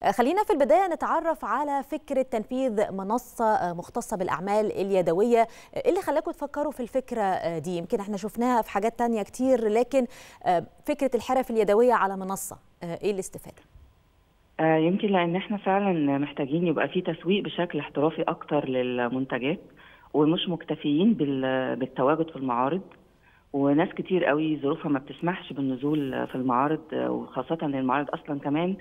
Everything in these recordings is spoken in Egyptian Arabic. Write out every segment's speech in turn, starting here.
خلينا في البداية نتعرف على فكرة تنفيذ منصة مختصة بالأعمال اليدوية إيه اللي خلاكم تفكروا في الفكرة دي يمكن احنا شفناها في حاجات تانية كتير لكن فكرة الحرف اليدوية على منصة إيه الاستفادة؟ آه يمكن لان احنا فعلا محتاجين يبقى في تسويق بشكل احترافي اكتر للمنتجات ومش مكتفيين بالتواجد في المعارض وناس كتير قوي ظروفها ما بتسمحش بالنزول في المعارض وخاصه ان المعارض اصلا كمان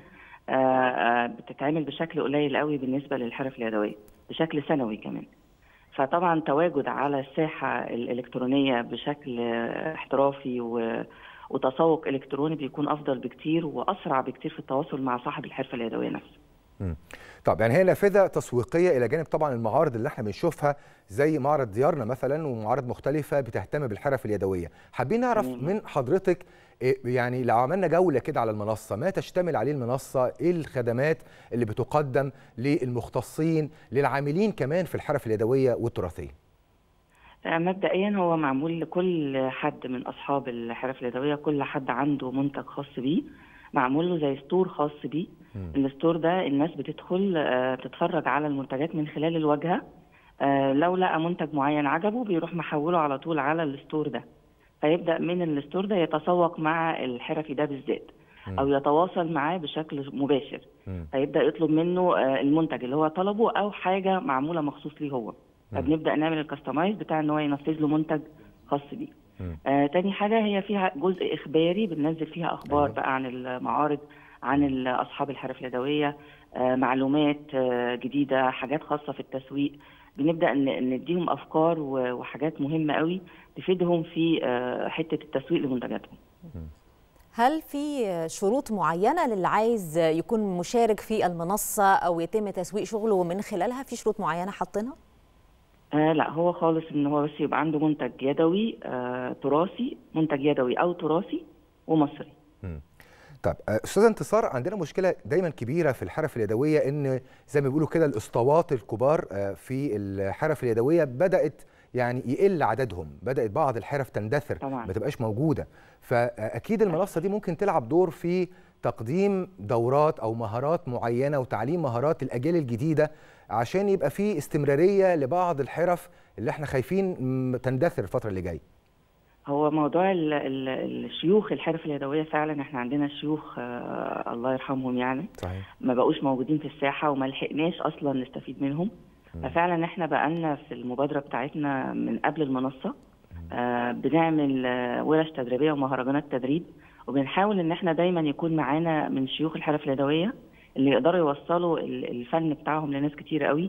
بتتعمل بشكل قليل قوي بالنسبه للحرف اليدويه بشكل سنوي كمان فطبعا تواجد على الساحه الالكترونيه بشكل احترافي و وتسوق الكتروني بيكون افضل بكتير واسرع بكتير في التواصل مع صاحب الحرفه اليدويه نفسه. امم طب يعني هي نافذه تسويقيه الى جانب طبعا المعارض اللي احنا بنشوفها زي معرض ديارنا مثلا ومعارض مختلفه بتهتم بالحرف اليدويه، حابين نعرف مم. من حضرتك يعني لو عملنا جوله كده على المنصه ما تشتمل عليه المنصه، ايه الخدمات اللي بتقدم للمختصين للعاملين كمان في الحرف اليدويه والتراثيه؟ مبدئيا هو معمول لكل حد من اصحاب الحرف اليدويه كل حد عنده منتج خاص بيه معمول له زي ستور خاص بيه الستور ده الناس بتدخل بتتفرج على المنتجات من خلال الواجهه لو لقى منتج معين عجبه بيروح محوله على طول على الستور ده فيبدا من الستور ده يتسوق مع الحرفي ده بالذات او يتواصل معاه بشكل مباشر فيبدا يطلب منه المنتج اللي هو طلبه او حاجه معموله مخصوص ليه هو فبنبدا نعمل الكستمايز بتاع ان هو ينفذ له منتج خاص بيه. آه تاني حاجه هي فيها جزء اخباري بننزل فيها اخبار أيوة. بقى عن المعارض عن اصحاب الحرف اليدويه آه معلومات آه جديده حاجات خاصه في التسويق بنبدا نديهم افكار وحاجات مهمه قوي تفيدهم في آه حته التسويق لمنتجاتهم. هل في شروط معينه للي عايز يكون مشارك في المنصه او يتم تسويق شغله من خلالها في شروط معينه حاطينها؟ آه لا هو خالص ان هو بس يبقى عنده منتج يدوي آه تراثي منتج يدوي او تراثي ومصري م. طب استاذه انتصار عندنا مشكله دايما كبيره في الحرف اليدويه ان زي ما بيقولوا كده الاسطوات الكبار آه في الحرف اليدويه بدات يعني يقل عددهم بدات بعض الحرف تندثر طبعا. ما تبقاش موجوده فاكيد المنصه دي ممكن تلعب دور في تقديم دورات او مهارات معينه وتعليم مهارات الاجيال الجديده عشان يبقى في استمراريه لبعض الحرف اللي احنا خايفين تندثر الفتره اللي جايه هو موضوع ال ال الشيوخ الحرف اليدويه فعلا احنا عندنا شيوخ آه الله يرحمهم يعني صحيح. ما بقوش موجودين في الساحه وما لحقناش اصلا نستفيد منهم م. ففعلا احنا بقالنا في المبادره بتاعتنا من قبل المنصه آه بنعمل آه ورش تدريبيه ومهرجانات تدريب وبنحاول ان احنا دايما يكون معانا من شيوخ الحرف اليدويه اللي يقدروا يوصلوا الفن بتاعهم لناس كتير قوي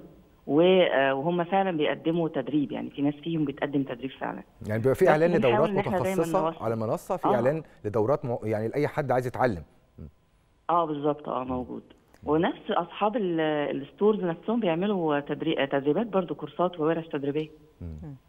وهم فعلا بيقدموا تدريب يعني في ناس فيهم بتقدم تدريب فعلا يعني بيبقى في اعلان لدورات متخصصه على المنصه في آه. اعلان لدورات م... يعني لاي حد عايز يتعلم اه بالظبط اه موجود ونفس اصحاب الستورز نفسهم بيعملوا تدريب تدريبات برضو كورسات وورش تدريبيه